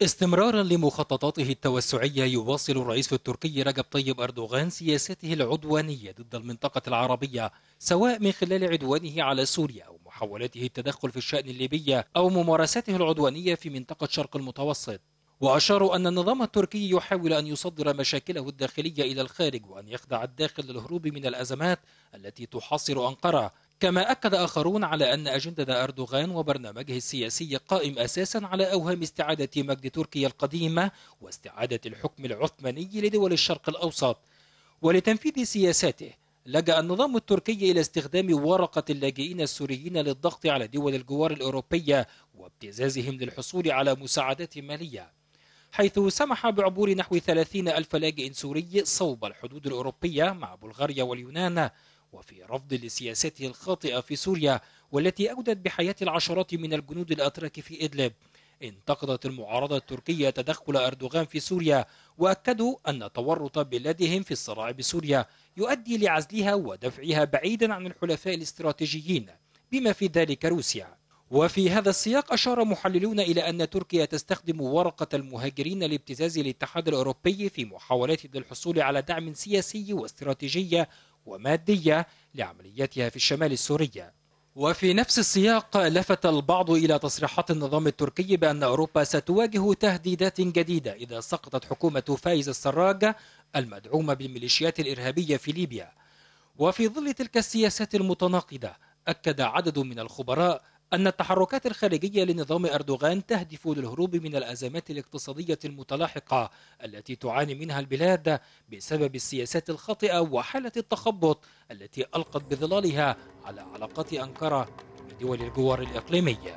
استمرارا لمخططاته التوسعية يواصل الرئيس التركي رجب طيب أردوغان سياسته العدوانية ضد المنطقة العربية سواء من خلال عدوانه على سوريا أو محاولته التدخل في الشأن الليبي أو ممارساته العدوانية في منطقة شرق المتوسط وأشاروا أن النظام التركي يحاول أن يصدر مشاكله الداخلية إلى الخارج وأن يخدع الداخل للهروب من الأزمات التي تحاصر أنقرة كما أكد آخرون على أن أجندة أردوغان وبرنامجه السياسي قائم أساسا على أوهام استعادة مجد تركيا القديمة واستعادة الحكم العثماني لدول الشرق الأوسط ولتنفيذ سياساته لجأ النظام التركي إلى استخدام ورقة اللاجئين السوريين للضغط على دول الجوار الأوروبية وابتزازهم للحصول على مساعدات مالية حيث سمح بعبور نحو 30 ألف لاجئ سوري صوب الحدود الأوروبية مع بلغاريا واليونان وفي رفض لسياسته الخاطئة في سوريا والتي أودت بحياة العشرات من الجنود الأتراك في إدلب انتقدت المعارضة التركية تدخل أردوغان في سوريا وأكدوا أن تورط بلادهم في الصراع بسوريا يؤدي لعزلها ودفعها بعيدا عن الحلفاء الاستراتيجيين بما في ذلك روسيا وفي هذا السياق أشار محللون إلى أن تركيا تستخدم ورقة المهاجرين لابتزاز الاتحاد الأوروبي في محاولته للحصول على دعم سياسي واستراتيجي ومادية لعملياتها في الشمال السوري وفي نفس السياق لفت البعض إلى تصريحات النظام التركي بأن أوروبا ستواجه تهديدات جديدة إذا سقطت حكومة فايز السراج المدعومة بالميليشيات الإرهابية في ليبيا وفي ظل تلك السياسات المتناقضة أكد عدد من الخبراء أن التحركات الخارجية لنظام أردوغان تهدف للهروب من الأزمات الاقتصادية المتلاحقة التي تعاني منها البلاد بسبب السياسات الخاطئة وحالة التخبط التي ألقت بظلالها على علاقات أنقرة بدول الجوار الإقليمية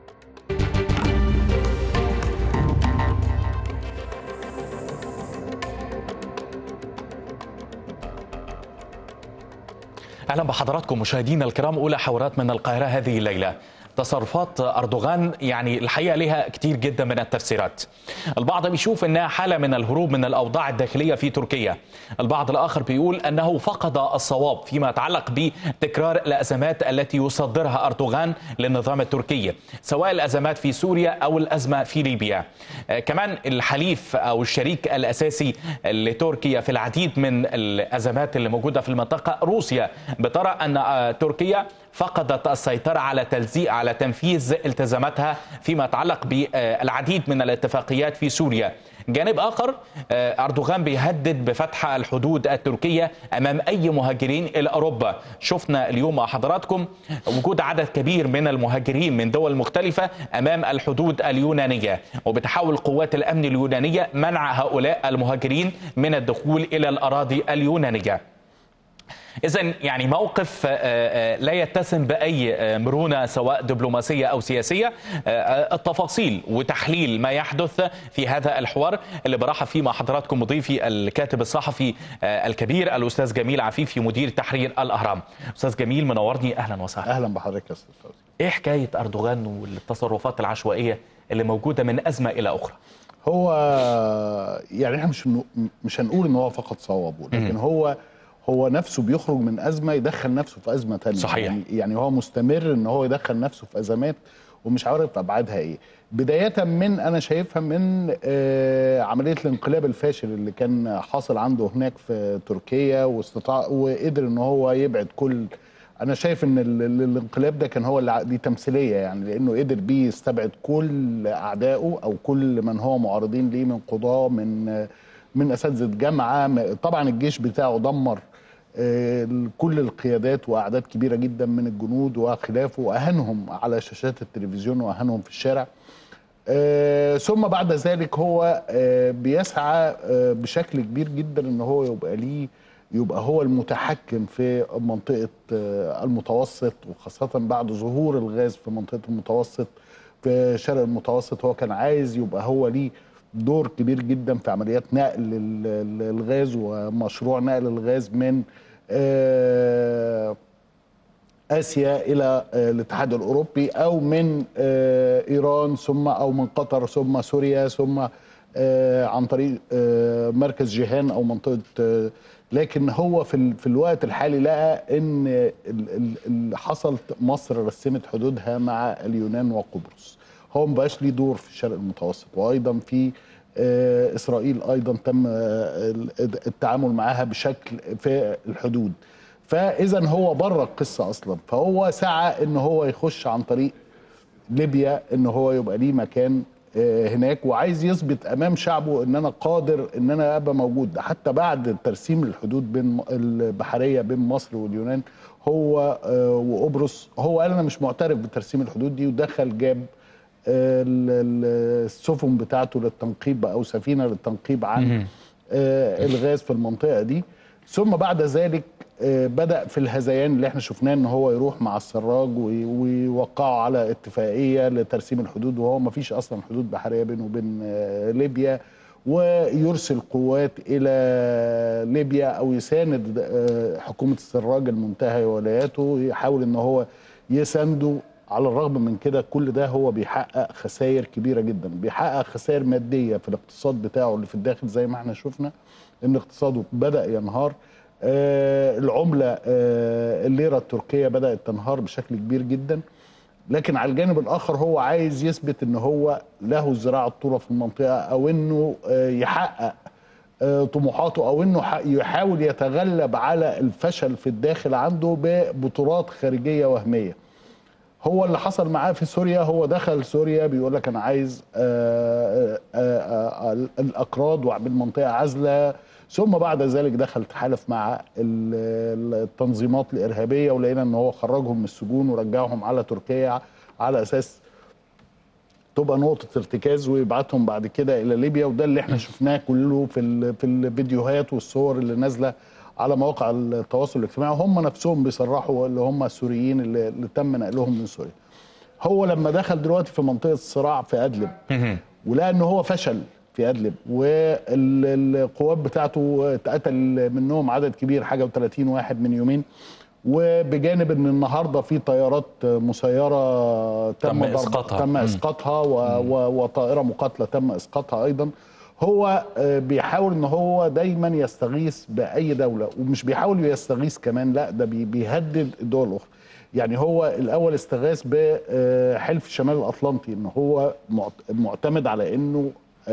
اهلا بحضراتكم مشاهدينا الكرام اولى حوارات من القاهره هذه الليله تصرفات أردوغان يعني الحقيقة لها كتير جدا من التفسيرات البعض بيشوف أنها حالة من الهروب من الأوضاع الداخلية في تركيا البعض الآخر بيقول أنه فقد الصواب فيما يتعلق بتكرار الأزمات التي يصدرها أردوغان للنظام التركي سواء الأزمات في سوريا أو الأزمة في ليبيا كمان الحليف أو الشريك الأساسي لتركيا في العديد من الأزمات اللي موجودة في المنطقة روسيا بترى أن تركيا فقدت السيطرة على تلزيق على تنفيذ التزاماتها فيما يتعلق بالعديد من الاتفاقيات في سوريا جانب آخر أردوغان بيهدد بفتح الحدود التركية أمام أي مهاجرين إلى أوروبا شفنا اليوم مع حضراتكم وجود عدد كبير من المهاجرين من دول مختلفة أمام الحدود اليونانية وبتحاول قوات الأمن اليونانية منع هؤلاء المهاجرين من الدخول إلى الأراضي اليونانية إذا يعني موقف لا يتسم بأي مرونة سواء دبلوماسية أو سياسية التفاصيل وتحليل ما يحدث في هذا الحوار اللي برحب فيه مع حضراتكم مضيفي الكاتب الصحفي الكبير الأستاذ جميل عفيفي مدير تحرير الأهرام أستاذ جميل منورني أهلا وسهلا أهلا بحضرتك يا أستاذ فوزي إيه حكاية أردوغان والتصرفات العشوائية اللي موجودة من أزمة إلى أخرى هو يعني احنا مش مش هنقول ان هو فقط صوابه لكن هو هو نفسه بيخرج من ازمه يدخل نفسه في ازمه ثانيه صحيح. يعني, يعني هو مستمر ان هو يدخل نفسه في ازمات ومش عارف ابعادها ايه بدايه من انا شايفها من آه عمليه الانقلاب الفاشل اللي كان حاصل عنده هناك في تركيا واستطاع وقدر ان هو يبعد كل انا شايف ان ال- ال- الانقلاب ده كان هو اللي ع- دي تمثيليه يعني لانه قدر بيه يستبعد كل اعدائه او كل من هو معارضين ليه من قضاه من آه، من اساتذه جامعه م- طبعا الجيش بتاعه دمر آه، كل القيادات واعداد كبيره جدا من الجنود وخلافه واهانهم على شاشات التلفزيون واهانهم في الشارع آه، ثم بعد ذلك هو آه، بيسعى آه، بشكل كبير جدا ان هو يبقى ليه يبقى هو المتحكم في منطقه آه، المتوسط وخاصه بعد ظهور الغاز في منطقه المتوسط في شرق المتوسط هو كان عايز يبقى هو ليه دور كبير جدا في عمليات نقل ال- ال- الغاز ومشروع نقل الغاز من آه، اسيا الى آه، الاتحاد الاوروبي او من آه، ايران ثم او من قطر ثم سوريا ثم آه، عن طريق آه، مركز جيهان او منطقه آه، لكن هو في ال- في الوقت الحالي لقى ان ال- ال- اللي حصل مصر رسمت حدودها مع اليونان وقبرص هو مبقاش ليه دور في الشرق المتوسط وايضا في آه، اسرائيل ايضا تم آه، التعامل معها بشكل في الحدود فاذا هو بره القصه اصلا فهو سعى ان هو يخش عن طريق ليبيا ان هو يبقى ليه مكان آه، هناك وعايز يثبت امام شعبه ان انا قادر ان انا ابقى موجود حتى بعد ترسيم الحدود بين البحريه بين مصر واليونان هو آه، وقبرص هو قال انا مش معترف بترسيم الحدود دي ودخل جاب آه، ال- ال- السفن بتاعته للتنقيب او سفينه للتنقيب عن آه، الغاز في المنطقه دي ثم بعد ذلك آه، بدا في الهذيان اللي احنا شفناه ان هو يروح مع السراج وي- ويوقعوا على اتفاقيه لترسيم الحدود وهو ما فيش اصلا حدود بحريه بينه وبين آه، ليبيا ويرسل قوات الى ليبيا او يساند آه، حكومه السراج المنتهى ولاياته يحاول ان هو يسانده على الرغم من كده كل ده هو بيحقق خسائر كبيره جدا بيحقق خسائر ماديه في الاقتصاد بتاعه اللي في الداخل زي ما احنا شفنا ان اقتصاده بدا ينهار آه العمله آه الليره التركيه بدات تنهار بشكل كبير جدا لكن على الجانب الاخر هو عايز يثبت ان هو له الزراعه الطولة في المنطقه او انه آه يحقق آه، طموحاته او انه ح- يحاول يتغلب على الفشل في الداخل عنده ببطولات خارجيه وهميه هو اللي حصل معاه في سوريا هو دخل سوريا بيقول لك انا عايز آه، آه، آه، آه، الاكراد واعمل منطقه عازله ثم بعد ذلك دخل تحالف مع ال- التنظيمات الارهابيه ولقينا ان هو خرجهم من السجون ورجعهم على تركيا على اساس تبقى نقطة ارتكاز ويبعتهم بعد كده إلى ليبيا وده اللي احنا شفناه كله في ال- في الفيديوهات والصور اللي نازلة على مواقع التواصل الاجتماعي هم نفسهم بيصرحوا اللي هم السوريين اللي, اللي تم نقلهم من سوريا. هو لما دخل دلوقتي في منطقة الصراع في أدلب ولقى ان هو فشل في ادلب والقوات بتاعته اتقتل منهم عدد كبير حاجه و30 واحد من يومين وبجانب ان النهارده في طيارات مسيره تم, تم ضرب- إسقاطها. تم مم. اسقاطها و... و... وطائره مقاتله تم اسقاطها ايضا هو آه، بيحاول ان هو دايما يستغيث باي دوله ومش بيحاول يستغيث كمان لا ده بي- بيهدد الدول الاخرى يعني هو الاول استغاث بحلف الشمال الاطلنطي ان هو معت- معتمد على انه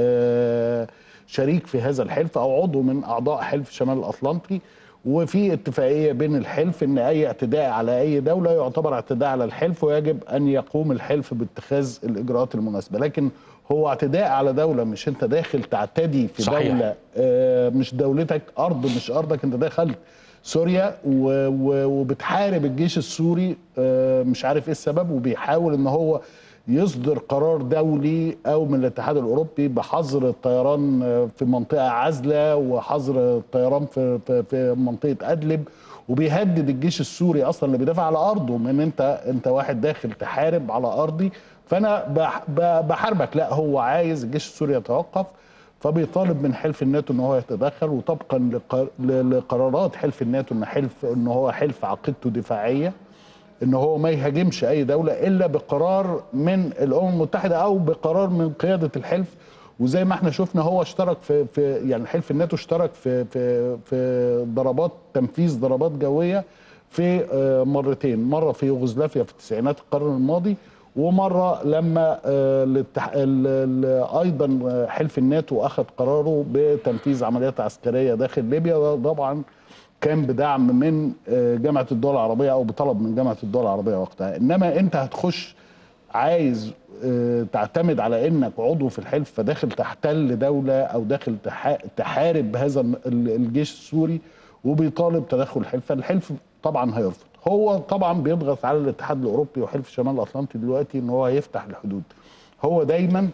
آه، شريك في هذا الحلف او عضو من اعضاء حلف الشمال الاطلنطي وفي اتفاقيه بين الحلف ان اي اعتداء على اي دوله يعتبر اعتداء على الحلف ويجب ان يقوم الحلف باتخاذ الاجراءات المناسبه لكن هو اعتداء على دوله مش انت داخل تعتدي في صحيح. دوله آه، مش دولتك ارض مش ارضك انت داخل سوريا و- و- وبتحارب الجيش السوري آه، مش عارف ايه السبب وبيحاول ان هو يصدر قرار دولي او من الاتحاد الاوروبي بحظر الطيران آه، في منطقه عازله وحظر الطيران في في, في منطقه ادلب وبيهدد الجيش السوري اصلا اللي بيدافع على ارضه من انت انت واحد داخل تحارب على ارضي فانا بح- ب- بحاربك لا هو عايز الجيش السوري يتوقف فبيطالب من حلف الناتو ان هو يتدخل وطبقا لق- ل- لقرارات حلف الناتو ان حلف ان هو حلف عقيدته دفاعيه ان هو ما يهاجمش اي دوله الا بقرار من الامم المتحده او بقرار من قياده الحلف وزي ما احنا شفنا هو اشترك في في يعني حلف الناتو اشترك في في في ضربات تنفيذ ضربات جويه في آه، مرتين مره في يوغوسلافيا في التسعينات القرن الماضي ومره لما آه، الاتح... ال- ال- ايضا آه، حلف الناتو اخذ قراره بتنفيذ عمليات عسكريه داخل ليبيا وده طبعا كان بدعم من آه، جامعه الدول العربيه او بطلب من جامعه الدول العربيه وقتها انما انت هتخش عايز آه، تعتمد على انك عضو في الحلف فداخل تحتل دوله او داخل تح- تحارب هذا ال- الجيش السوري وبيطالب تدخل الحلف فالحلف طبعا هيرفض هو طبعا بيضغط على الاتحاد الاوروبي وحلف شمال الاطلنطي دلوقتي ان هو يفتح الحدود هو دايما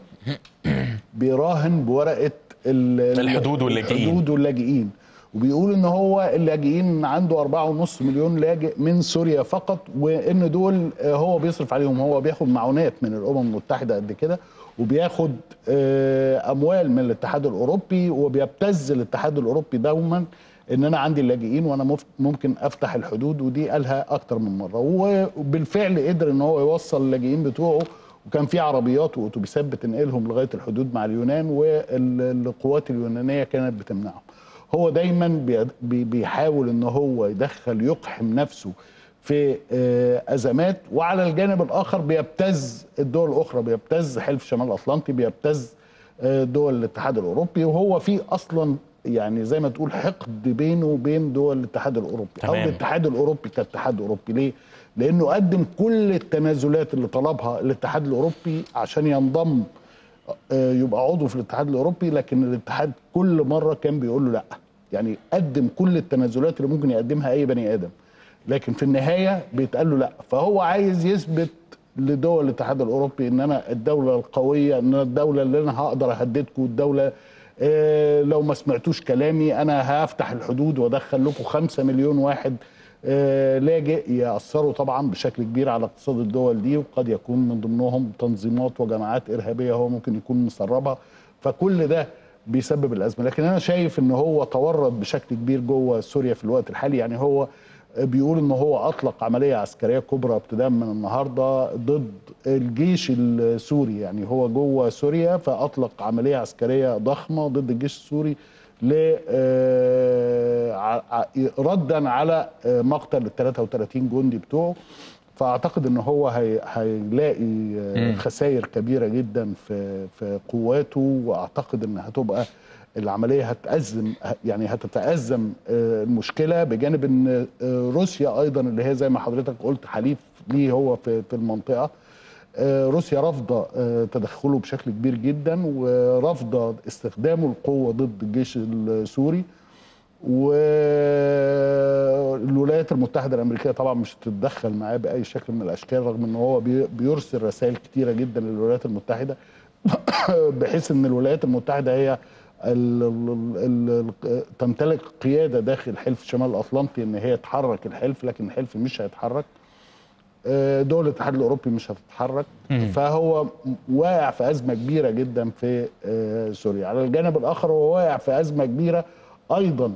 بيراهن بورقه ال- الحدود واللاجئين. الحدود واللاجئين وبيقول ان هو اللاجئين عنده أربعة ونص مليون لاجئ من سوريا فقط وان دول آه، هو بيصرف عليهم هو بياخد معونات من الامم المتحده قد كده وبياخد آه، اموال من الاتحاد الاوروبي وبيبتز الاتحاد الاوروبي دوما ان انا عندي اللاجئين وانا مف- ممكن افتح الحدود ودي قالها اكتر من مره وبالفعل قدر ان هو يوصل اللاجئين بتوعه وكان في عربيات واتوبيسات بتنقلهم لغايه الحدود مع اليونان والقوات اليونانيه كانت بتمنعهم هو دايما بي- بي- بيحاول ان هو يدخل يقحم نفسه في آه، ازمات وعلى الجانب الاخر بيبتز الدول الاخرى بيبتز حلف شمال الاطلنطي بيبتز آه، دول الاتحاد الاوروبي وهو في اصلا يعني زي ما تقول حقد بينه وبين دول الاتحاد الاوروبي او تمام. الاتحاد الاوروبي كاتحاد اوروبي ليه؟ لانه قدم كل التنازلات اللي طلبها الاتحاد الاوروبي عشان ينضم آه، يبقى عضو في الاتحاد الاوروبي لكن الاتحاد كل مره كان بيقول له لا يعني قدم كل التنازلات اللي ممكن يقدمها اي بني ادم لكن في النهايه بيتقال له لا فهو عايز يثبت لدول الاتحاد الاوروبي ان انا الدوله القويه ان انا الدوله اللي انا هقدر اهددكم الدوله آه، لو ما سمعتوش كلامي انا هفتح الحدود وادخل لكم خمسة مليون واحد آه، لاجئ ياثروا طبعا بشكل كبير على اقتصاد الدول دي وقد يكون من ضمنهم تنظيمات وجماعات ارهابيه هو ممكن يكون مسربها فكل ده بيسبب الازمه لكن انا شايف ان هو تورط بشكل كبير جوه سوريا في الوقت الحالي يعني هو بيقول ان هو اطلق عمليه عسكريه كبرى ابتداء من النهارده ضد الجيش السوري يعني هو جوه سوريا فاطلق عمليه عسكريه ضخمه ضد الجيش السوري ل آه، ع- ع- ردا على آه، مقتل ال 33 جندي بتوعه فاعتقد ان هو هي هيلاقي آه، خسائر كبيره جدا في في قواته واعتقد ان هتبقى العمليه هتأزم يعني هتتأزم آه، المشكله بجانب ان آه، روسيا ايضا اللي هي زي ما حضرتك قلت حليف ليه هو في في المنطقه آه، روسيا رافضه آه، تدخله بشكل كبير جدا ورافضه استخدامه القوه ضد الجيش السوري والولايات المتحده الامريكيه طبعا مش هتتدخل معاه باي شكل من الاشكال رغم ان هو بي- بيرسل رسائل كتيره جدا للولايات المتحده بحيث ان الولايات المتحده هي ال ال ال تمتلك قياده داخل حلف شمال الاطلنطي ان هي تحرك الحلف لكن الحلف مش هيتحرك آه، دول الاتحاد الاوروبي مش هتتحرك فهو واقع في ازمه كبيره جدا في آه، سوريا على الجانب الاخر هو واقع في ازمه كبيره ايضا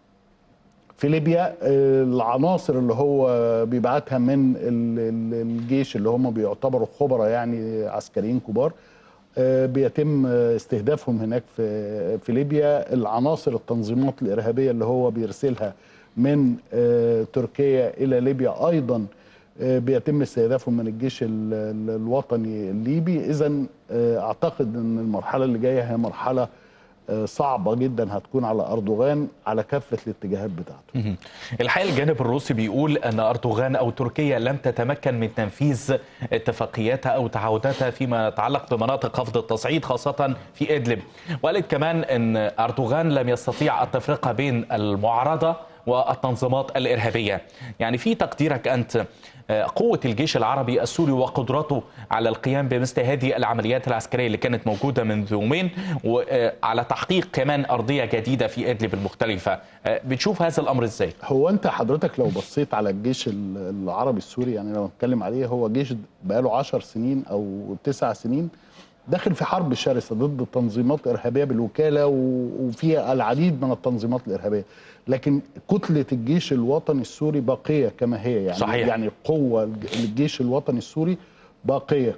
في ليبيا آه، العناصر اللي هو بيبعتها من ال- ال- الجيش اللي هم بيعتبروا خبراء يعني عسكريين كبار آه، بيتم آه، استهدافهم هناك في في ليبيا العناصر التنظيمات الارهابيه اللي هو بيرسلها من آه، تركيا الى ليبيا ايضا آه، بيتم استهدافهم من الجيش ال- ال- الوطني الليبي اذا اعتقد ان المرحله اللي جايه هي مرحله آه، صعبه جدا هتكون على اردوغان على كافه الاتجاهات بتاعته مهم. الحقيقه الجانب الروسي بيقول ان اردوغان او تركيا لم تتمكن من تنفيذ اتفاقياتها او تعهداتها فيما يتعلق بمناطق خفض التصعيد خاصه في ادلب وقالت كمان ان اردوغان لم يستطيع التفرقه بين المعارضه والتنظيمات الارهابيه يعني في تقديرك انت آه، قوة الجيش العربي السوري وقدرته على القيام بمثل هذه العمليات العسكرية اللي كانت موجودة منذ يومين وعلى تحقيق كمان أرضية جديدة في إدلب المختلفة آه، بتشوف هذا الأمر إزاي؟ هو انت حضرتك لو بصيت على الجيش ال- العربي السوري يعني لو نتكلم عليه هو جيش بقاله 10 سنين او 9 سنين داخل في حرب شرسه ضد تنظيمات ارهابيه بالوكاله و- وفيها العديد من التنظيمات الارهابيه لكن كتله الجيش الوطني السوري باقيه كما هي يعني صحيح. يعني قوه الج- الجيش الوطني السوري باقيه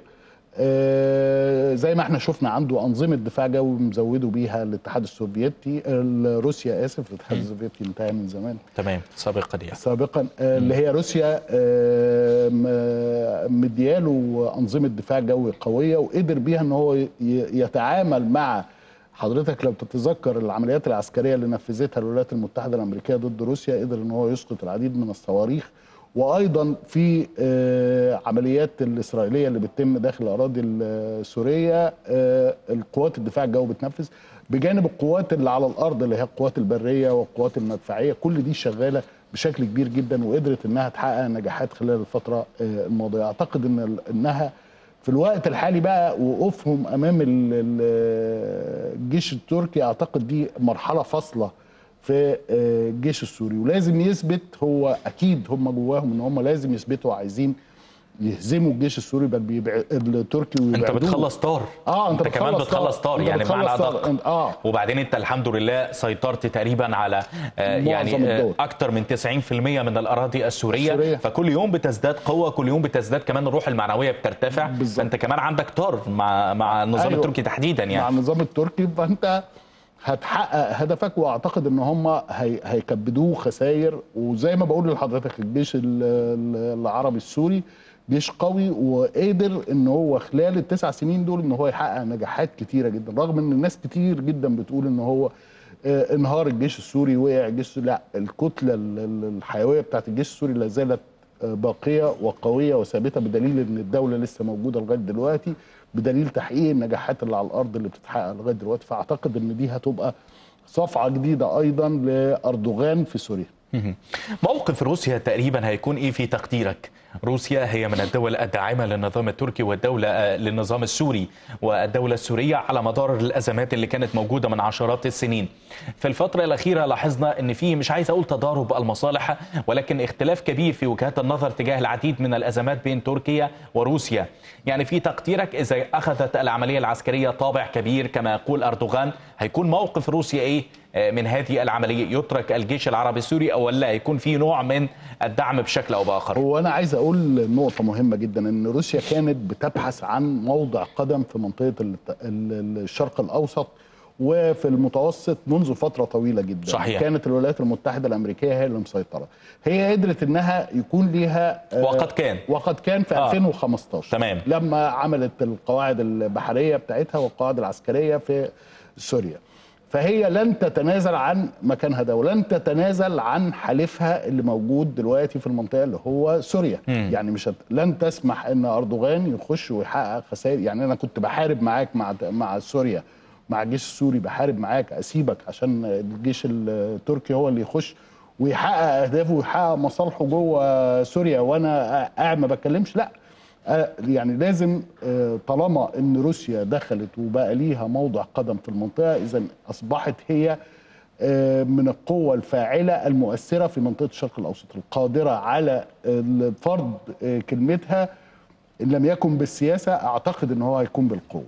آه، زي ما احنا شفنا عنده انظمه دفاع جوي مزودوا بيها الاتحاد السوفيتي ال- روسيا اسف الاتحاد السوفيتي انتهى من زمان تمام سابقا يعني سابقا آه، اللي هي روسيا آه، م- مدياله انظمه دفاع جوي قويه وقدر بيها ان هو ي- يتعامل مع حضرتك لو تتذكر العمليات العسكريه اللي نفذتها الولايات المتحده الامريكيه ضد روسيا قدر ان هو يسقط العديد من الصواريخ وايضا في آه، عمليات الاسرائيليه اللي بتتم داخل الاراضي السوريه آه، القوات الدفاع الجوي بتنفذ بجانب القوات اللي على الارض اللي هي القوات البريه والقوات المدفعيه كل دي شغاله بشكل كبير جدا وقدرت انها تحقق نجاحات خلال الفتره آه، الماضيه اعتقد ان ال- انها في الوقت الحالي بقى وقوفهم امام ال- ال- الجيش التركي اعتقد دي مرحله فاصله في آه، الجيش السوري ولازم يثبت هو اكيد هم جواهم ان هم لازم يثبتوا عايزين يهزموا الجيش السوري بل بيبع... التركي انت ويبعدوه. بتخلص طار اه انت, كمان بتخلص بتخلص طار أنت يعني بتخلص بمعنى طار. ادق أنت- اه وبعدين انت الحمد لله سيطرت تقريبا على آه، معظم يعني الدول. آه، اكتر من 90% من الاراضي السوريه السورية. فكل يوم بتزداد قوه كل يوم بتزداد كمان الروح المعنويه بترتفع بالظبط. فانت كمان عندك طار مع مع النظام أيوة. التركي تحديدا مع يعني النظام التركي فانت هتحقق هدفك واعتقد ان هم هي هيكبدوه خسائر وزي ما بقول لحضرتك الجيش ال- ال- العربي السوري جيش قوي وقادر ان هو خلال التسع سنين دول ان هو يحقق نجاحات كتيره جدا رغم ان الناس كتير جدا بتقول ان هو آه، انهار الجيش السوري وقع الجيش السوري لا الكتله ال- ال- الحيويه بتاعت الجيش السوري لا زالت آه، باقيه وقويه وثابته بدليل ان الدوله لسه موجوده لغايه دلوقتي بدليل تحقيق النجاحات اللي على الارض اللي بتتحقق لغايه دلوقتي فاعتقد ان دي هتبقى صفعه جديده ايضا لاردوغان في سوريا موقف روسيا تقريبا هيكون ايه في تقديرك؟ روسيا هي من الدول الداعمه للنظام التركي والدوله آه، للنظام السوري والدوله السوريه على مدار الازمات اللي كانت موجوده من عشرات السنين. في الفتره الاخيره لاحظنا ان في مش عايز اقول تضارب المصالح ولكن اختلاف كبير في وجهات النظر تجاه العديد من الازمات بين تركيا وروسيا. يعني في تقديرك اذا اخذت العمليه العسكريه طابع كبير كما يقول اردوغان هيكون موقف روسيا ايه من هذه العملية يترك الجيش العربي السوري أو لا يكون في نوع من الدعم بشكل أو بآخر هو انا عايز اقول نقطه مهمه جدا ان روسيا كانت بتبحث عن موضع قدم في منطقه ال- ال- الشرق الاوسط وفي المتوسط منذ فتره طويله جدا صحيح. كانت الولايات المتحده الامريكيه هي اللي مسيطره هي قدرت انها يكون ليها آه، وقد كان. وقد كان في آه. 2015 تمام. لما عملت القواعد البحريه بتاعتها والقواعد العسكريه في سوريا فهي لن تتنازل عن مكانها ده ولن تتنازل عن حليفها اللي موجود دلوقتي في المنطقه اللي هو سوريا مم. يعني مش هت... لن تسمح ان اردوغان يخش ويحقق خسائر يعني انا كنت بحارب معاك مع مع سوريا مع الجيش السوري بحارب معاك اسيبك عشان الجيش التركي هو اللي يخش ويحقق اهدافه ويحقق مصالحه جوه سوريا وانا قاعد ما بتكلمش لا آه، يعني لازم آه، طالما ان روسيا دخلت وبقى ليها موضع قدم في المنطقه اذا اصبحت هي آه، من القوة الفاعلة المؤثرة في منطقة الشرق الأوسط القادرة على آه، فرض آه، كلمتها إن لم يكن بالسياسة أعتقد أن هو هيكون بالقوة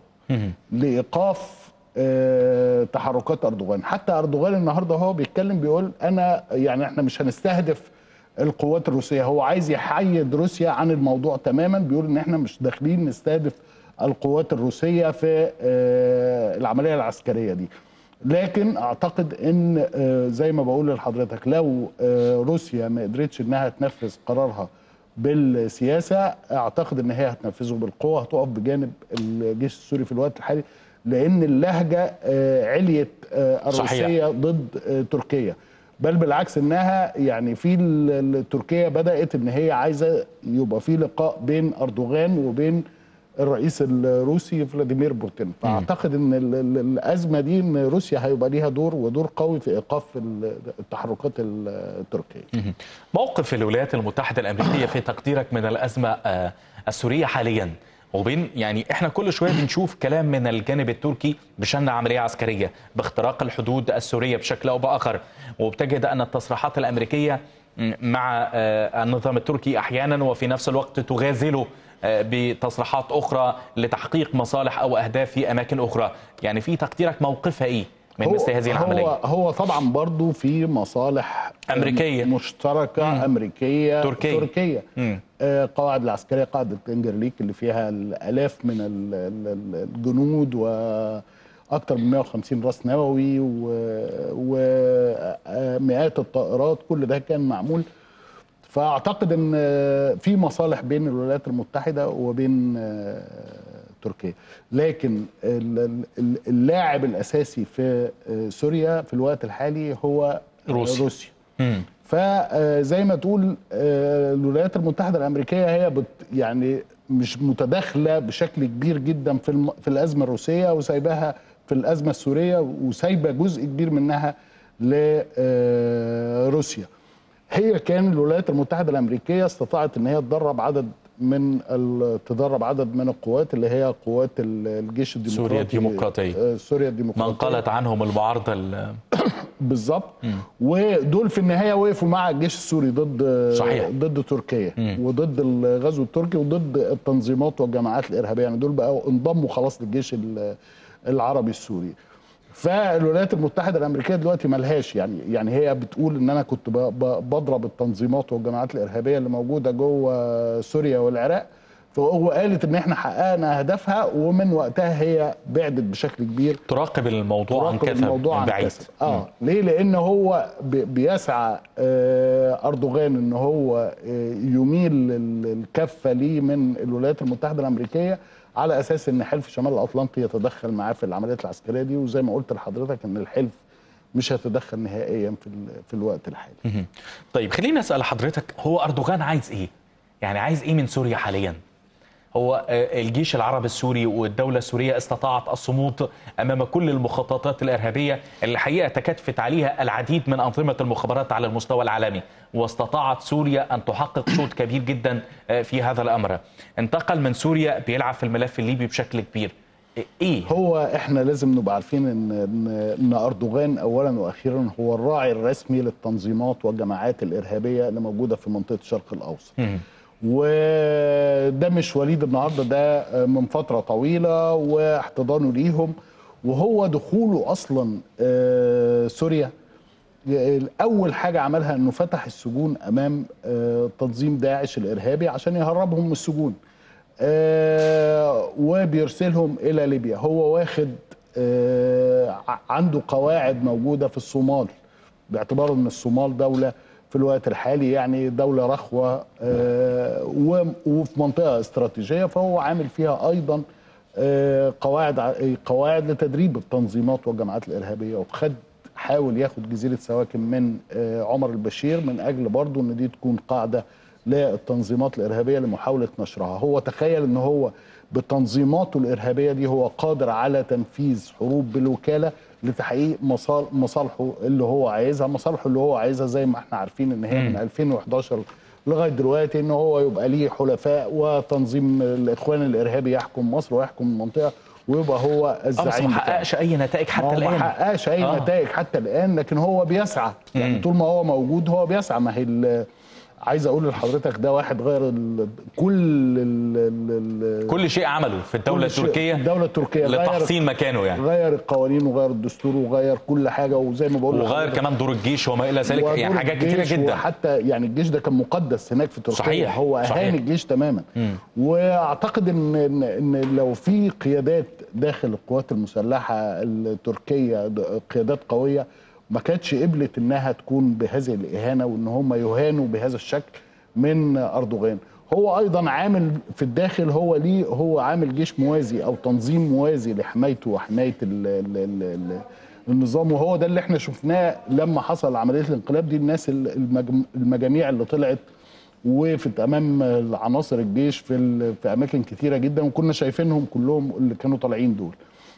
لإيقاف آه، تحركات أردوغان حتى أردوغان النهاردة هو بيتكلم بيقول أنا يعني إحنا مش هنستهدف القوات الروسية هو عايز يحيد روسيا عن الموضوع تماما بيقول إن إحنا مش داخلين نستهدف القوات الروسية في آه، العملية العسكرية دي لكن اعتقد ان آه، زي ما بقول لحضرتك لو آه، روسيا ما قدرتش انها تنفذ قرارها بالسياسه اعتقد ان هي هتنفذه بالقوه هتقف بجانب الجيش السوري في الوقت الحالي لان اللهجه آه، عليت آه، صحيح. الروسيه ضد آه، تركيا بل بالعكس انها يعني في ال- ال- تركيا بدات ان هي عايزه يبقى في لقاء بين اردوغان وبين الرئيس الروسي فلاديمير بوتين فاعتقد ان ال- ال- الازمه دي ان روسيا هيبقى ليها دور ودور قوي في ايقاف ال- التحركات التركيه موقف الولايات المتحدة الأمريكية في تقديرك من الأزمة آه، السورية حاليا وبين يعني احنا كل شويه بنشوف كلام من الجانب التركي بشن عمليه عسكريه باختراق الحدود السوريه بشكل او باخر وبتجد ان التصريحات الامريكيه م- مع آه، النظام التركي احيانا وفي نفس الوقت تغازله آه، بتصريحات اخرى لتحقيق مصالح او اهداف في اماكن اخرى يعني في تقديرك موقفها ايه من هو- مثل هذه العمليه هو هو طبعا برضو في مصالح أمريكية. مشتركه مم. امريكيه تركية. تركيه مم. آه، قواعد العسكريه قاعده انجرليك اللي فيها الالاف من ال- ال- ال- الجنود واكثر من 150 راس نووي ومئات الطائرات كل ده كان معمول فاعتقد ان آه، في مصالح بين الولايات المتحده وبين آه، تركيا لكن ال- ال- اللاعب الاساسي في آه، سوريا في الوقت الحالي هو روسيا. روسيا مم. فزي ما تقول آه، الولايات المتحده الامريكيه هي بت يعني مش متداخله بشكل كبير جدا في الم- في الازمه الروسيه وسايباها في الازمه السوريه وسايبه جزء كبير منها لروسيا هي كان الولايات المتحده الامريكيه استطاعت ان هي تدرب عدد من ال- تدرب عدد من القوات اللي هي قوات ال- الجيش الديمقراطي سوريا الديمقراطية. آه، سوريا من الديمقراطيه قالت عنهم المعارضه ال- بالظبط ودول في النهايه وقفوا مع الجيش السوري ضد صحيح. ضد تركيا مم. وضد الغزو التركي وضد التنظيمات والجماعات الارهابيه يعني دول بقوا انضموا خلاص للجيش ال- العربي السوري فالولايات المتحده الامريكيه دلوقتي ملهاش يعني يعني هي بتقول ان انا كنت ب- ب- بضرب التنظيمات والجماعات الارهابيه اللي موجوده جوه سوريا والعراق فهو قالت ان احنا حققنا هدفها ومن وقتها هي بعدت بشكل كبير تراقب الموضوع عن تراقب كثب الموضوع من عن بعيد كثب. اه ليه لان هو بي- بيسعى آه اردوغان ان هو آه يميل ال- الكفه ليه من الولايات المتحده الامريكيه على اساس ان حلف شمال الاطلنطي يتدخل معاه في العمليات العسكريه دي وزي ما قلت لحضرتك ان الحلف مش هيتدخل نهائيا في ال- في الوقت الحالي مهم. طيب خليني اسال حضرتك هو اردوغان عايز ايه؟ يعني عايز ايه من سوريا حاليا؟ هو آه، الجيش العربي السوري والدولة السورية استطاعت الصمود أمام كل المخططات الإرهابية اللي الحقيقة تكاتفت عليها العديد من أنظمة المخابرات على المستوى العالمي واستطاعت سوريا أن تحقق شوط كبير جدا آه، في هذا الأمر انتقل من سوريا بيلعب في الملف الليبي بشكل كبير إيه؟ هو احنا لازم نبقى عارفين ان ان ان اردوغان اولا واخيرا هو الراعي الرسمي للتنظيمات والجماعات الارهابيه اللي موجوده في منطقه الشرق الاوسط. مم. وده مش وليد النهارده ده من فتره طويله واحتضانه ليهم وهو دخوله اصلا آه، سوريا اول حاجه عملها انه فتح السجون امام آه، تنظيم داعش الارهابي عشان يهربهم من السجون آه، وبيرسلهم الى ليبيا هو واخد آه، ع- عنده قواعد موجوده في الصومال باعتباره ان الصومال دوله في الوقت الحالي يعني دوله رخوه آه، و- وفي منطقه استراتيجيه فهو عامل فيها ايضا آه، قواعد ع- قواعد لتدريب التنظيمات والجماعات الارهابيه وخد حاول ياخد جزيره سواكن من آه، عمر البشير من اجل برضه ان دي تكون قاعده للتنظيمات الارهابيه لمحاوله نشرها هو تخيل ان هو بتنظيماته الارهابيه دي هو قادر على تنفيذ حروب بالوكاله لتحقيق مصال- مصالحه اللي هو عايزها مصالحه اللي هو عايزها زي ما احنا عارفين ان هي من 2011 لغايه دلوقتي ان هو يبقى ليه حلفاء وتنظيم الاخوان الارهابي يحكم مصر ويحكم المنطقه ويبقى هو أمس الزعيم ما بتاعها. حققش أي نتائج حتى هو الآن ما حققش اي آه. آه. نتائج حتى الان لكن هو بيسعى يعني طول ما هو موجود هو بيسعى ما هي ال- عايز اقول لحضرتك ده واحد غير ال كل ال ال كل شيء عمله في الدولة كل شيء- التركية الدولة التركية غير- لتحصين مكانه يعني غير القوانين وغير الدستور وغير كل حاجه وزي ما بقول وغير لحضرتك كمان دور الجيش وما الى ذلك ودور يعني حاجات كتيره الجيش جدا وحتى يعني الجيش ده كان مقدس هناك في تركيا صحيح، هو اهان صحيح. الجيش تماما واعتقد ان ان, إن لو في قيادات داخل القوات المسلحه التركيه د- قيادات قويه ما كانتش قبلت انها تكون بهذه الاهانه وان هم يهانوا بهذا الشكل من اردوغان هو ايضا عامل في الداخل هو ليه هو عامل جيش موازي او تنظيم موازي لحمايته وحمايه ال ال ال ال النظام وهو ده اللي احنا شفناه لما حصل عمليه الانقلاب دي الناس ال- المجم- المجاميع اللي طلعت وقفت امام عناصر الجيش في ال- في اماكن كتيره جدا وكنا شايفينهم كلهم اللي كانوا طالعين دول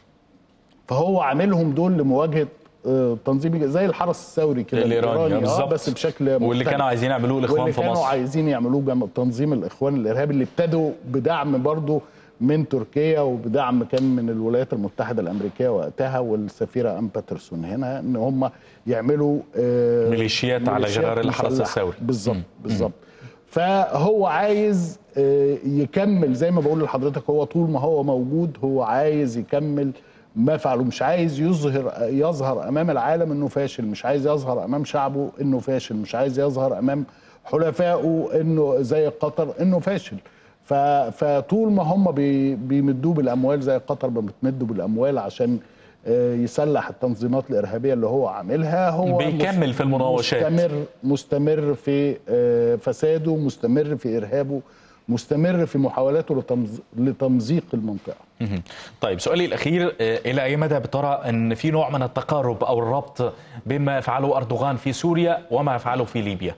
فهو عاملهم دول لمواجهه آه، تنظيم زي الحرس الثوري كده الإيراني، آه، آه، بالظبط. بس بشكل واللي مختلف. كانوا عايزين يعملوه الاخوان واللي في كانوا مصر عايزين يعملوه جم... تنظيم الاخوان الارهابي اللي ابتدوا بدعم برضو من تركيا وبدعم كان من الولايات المتحده الامريكيه وقتها والسفيره ام باترسون هنا ان هم يعملوا آه، ميليشيات على ميليشيات جرار الحرس مسلحة. الثوري. بالظبط بالظبط فهو عايز آه، يكمل زي ما بقول لحضرتك هو طول ما هو موجود هو عايز يكمل ما فعله مش عايز يظهر يظهر امام العالم انه فاشل مش عايز يظهر امام شعبه انه فاشل مش عايز يظهر امام حلفائه انه زي قطر انه فاشل ف- فطول ما هم بي- بيمدوه بالاموال زي قطر ما بتمده بالاموال عشان آه، يسلح التنظيمات الارهابيه اللي هو عاملها هو بيكمل مس- في المناوشات. مستمر مستمر في آه، فساده مستمر في ارهابه مستمر في محاولاته لتمز- لتمزيق المنطقه مهم. طيب سؤالي الاخير آه، الى اي مدى بترى ان في نوع من التقارب او الربط بين ما يفعله اردوغان في سوريا وما يفعله في ليبيا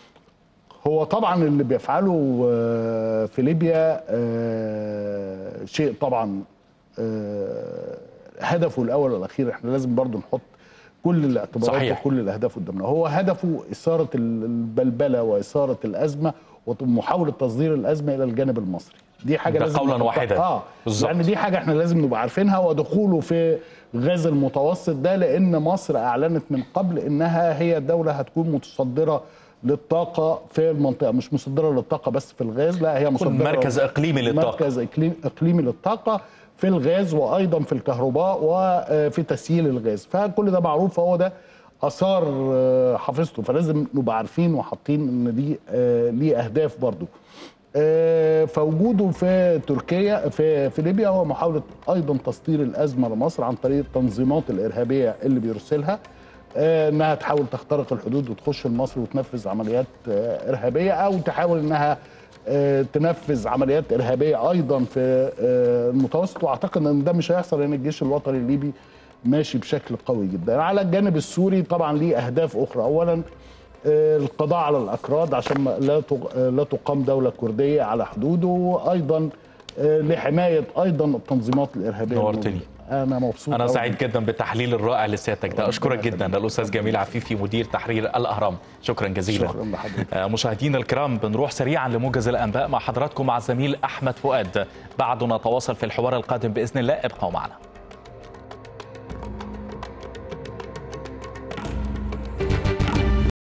هو طبعا اللي بيفعله آه، في ليبيا آه، شيء طبعا آه، هدفه الاول والاخير احنا لازم برضو نحط كل الاعتبارات صحيح. وكل الاهداف قدامنا هو هدفه اثاره البلبله واثاره الازمه ومحاوله تصدير الازمه الى الجانب المصري دي حاجه ده لازم قولاً نحطها- واحداً. اه بالظبط. يعني دي حاجه احنا لازم نبقى عارفينها ودخوله في غاز المتوسط ده لان مصر اعلنت من قبل انها هي الدوله هتكون متصدره للطاقه في المنطقه مش مصدره للطاقه بس في الغاز لا هي مصدره مركز إقليمي للطاقة. مركز إقليم- اقليمي للطاقه في الغاز وايضا في الكهرباء وفي تسييل الغاز فكل ده معروف فهو ده اثار آه، حافظته فلازم نبقى عارفين وحاطين ان دي آه، ليه اهداف برضو آه، فوجوده في تركيا في في ليبيا هو محاوله ايضا تسطير الازمه لمصر عن طريق التنظيمات الارهابيه اللي بيرسلها آه، انها تحاول تخترق الحدود وتخش لمصر وتنفذ عمليات آه، ارهابيه او تحاول انها آه، تنفذ عمليات ارهابيه ايضا في آه، المتوسط واعتقد ان ده مش هيحصل لان الجيش الوطني الليبي ماشي بشكل قوي جدا على الجانب السوري طبعا ليه اهداف اخرى اولا آه، القضاء على الاكراد عشان ما- لا تق- آه، لا تقام دوله كرديه على حدوده وايضا آه، لحمايه ايضا التنظيمات الارهابيه نورتني. الموجودة. انا مبسوط أنا أوي سعيد جدا بالتحليل الرائع لسيادتك ده أشكرك جدا الأستاذ جميل عفيفي مدير تحرير الأهرام شكرا جزيلا شكرا لحضرتك آه، مشاهدينا الكرام بنروح سريعا لموجز الأنباء مع حضراتكم مع الزميل أحمد فؤاد بعد نتواصل في الحوار القادم بإذن الله ابقوا معنا